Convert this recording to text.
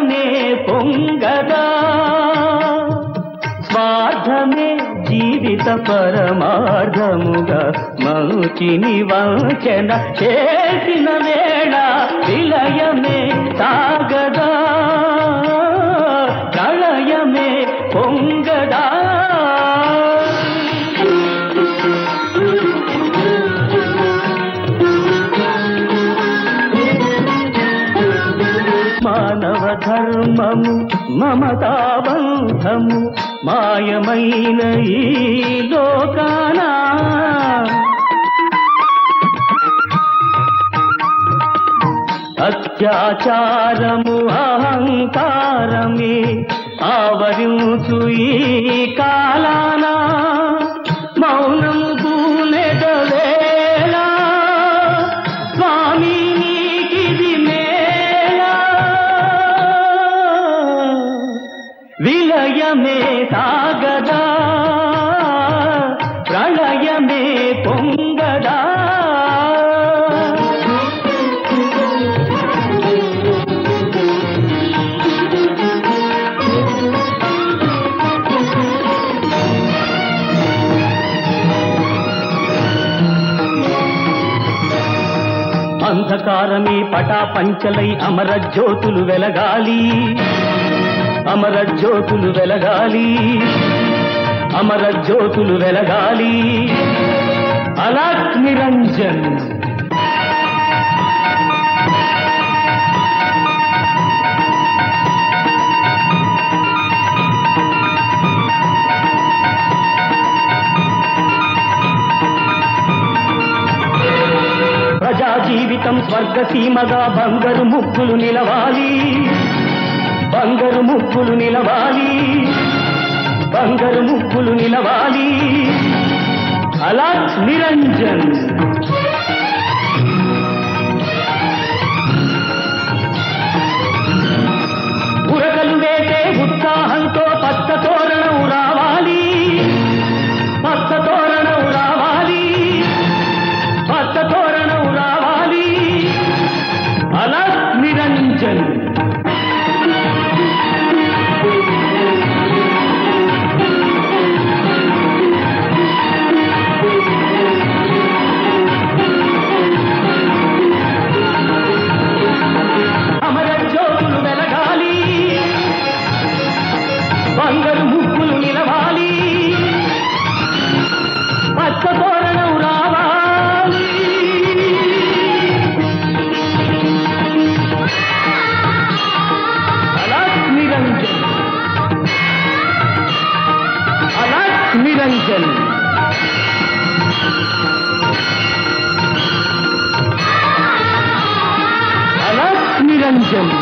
ప్రళయమే పొంగదా స్వార్థమే జీవిత పరమార్థముగా మౌచిని వంచన చేసిన వేళ విలయమే సాగదా ప్రళయమే పొంగదా మానవ ధర్మము మమతాబంధము మాయమైన ఈ లోకానా అత్యాచారము అహంకారమే ఆవరించు ఈ కాలాన మౌనము గూనెద వేళ స్వామి నీకిది మేళ విలయమే సాగదా ప్రళయమే పొంగదా అంధకారమే పటా పంచలై అమర జ్యోతులు వెలగాలి అమర జ్యోతులు వెలగాలి అమర జ్యోతులు వెలగాలి అలాక్ నిరంజన్ ప్రజా జీవితం స్వర్గసీమగా బంగారు ముగ్గులు నిలవాలి బంగారు ముగ్గులు నిలవాలి బంగారు ముగ్గులు నిలవాలి అలా నిరంజన్ ఉరకలు వేసే ఉత్సాహంతో పచ్చ తోరణం రావాలి పచ్చ తోరణం రావాలి పచ్చ తోరణం రావాలి అలా నిరంజన్ అమర జ్యోతులు వెలగాలి బంగారు ముగ్గులు నిలవాలి పచ్చ తోరణం రావాలి అలా నిరంజన్ అలా నిరంజన్ అలా నిరంజన్